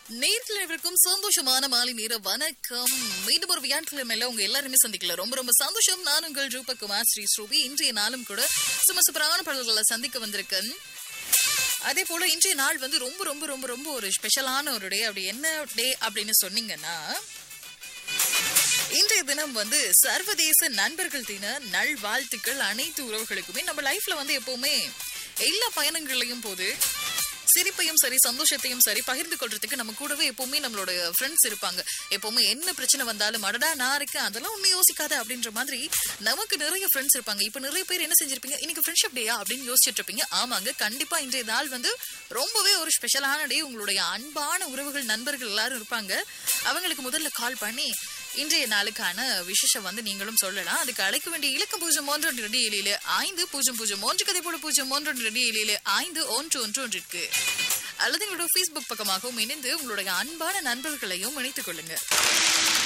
நேர்களுக்கும் சந்தோஷமான மாலை நேர வணக்கம் மீண்டும் ஒரு வியாழக்கிழமையில உங்க எல்லாருமே சந்திக்கல ரொம்ப ரொம்ப சந்தோஷம் நான் உங்கள் ரூபகுமார் ஸ்ரீ ஸ்ரூபி இன்றைய நாளும் கூட சும சூப்பரான பாடல்களை சந்திக்க வந்திருக்கேன் அதே போல இன்றைய நாள் வந்து ரொம்ப ரொம்ப ரொம்ப ரொம்ப ஒரு ஸ்பெஷலான ஒரு டே அப்படி என்ன டே அப்படின்னு சொன்னீங்கன்னா இன்றைய தினம் வந்து சர்வதேச நண்பர்கள் தின நல்வாழ்த்துக்கள் அனைத்து உறவுகளுக்குமே நம்ம லைஃப்ல வந்து எப்பவுமே எல்லா பயணங்களையும் போது சிரிப்பையும் சரி சந்தோஷத்தையும் சரி பகிர்ந்து கொள்றதுக்கு நம்ம கூடவே எப்பவுமே நம்மளோட ஃப்ரெண்ட்ஸ் இருப்பாங்க எப்பவுமே என்ன பிரச்சனை வந்தாலும் அடடா நான் இருக்கேன் அதெல்லாம் ஒன்னும் யோசிக்காத அப்படின்ற மாதிரி நமக்கு நிறைய ஃப்ரெண்ட்ஸ் இருப்பாங்க இப்ப நிறைய பேர் என்ன செஞ்சிருப்பீங்க இன்னைக்கு ஃப்ரெண்ட்ஷிப் டேயா அப்படின்னு யோசிச்சுட்டு இருப்பீங்க ஆமாங்க கண்டிப்பா இன்றைய நாள் வந்து ரொம்பவே ஒரு ஸ்பெஷலான டே உங்களுடைய அன்பான உறவுகள் நண்பர்கள் எல்லாரும் இருப்பாங்க அவங்களுக்கு முதல்ல கால் பண்ணி இன்றைய நாளுக்கான விசேஷம் வந்து நீங்களும் சொல்லலாம் அதுக்கு அழைக்க வேண்டிய இலக்கம் பூஜ்ஜியம் ஒன்று ஒன்று ரெண்டு ஏழிலே ஐந்து பூஜ்ஜியம் பூஜ்ஜியம் ஒன்று கதை போல பூஜ்ஜியம் ஒன்று ஒன்று ரெண்டு ஏழிலே ஐந்து ஒன்று ஒன்று ஒன்றிற்கு அல்லது எங்களோட ஃபேஸ்புக் பக்கமாகவும் இணைந்து உங்களுடைய அன்பான நண்பர்களையும் இணைத்துக் கொள்ளுங்க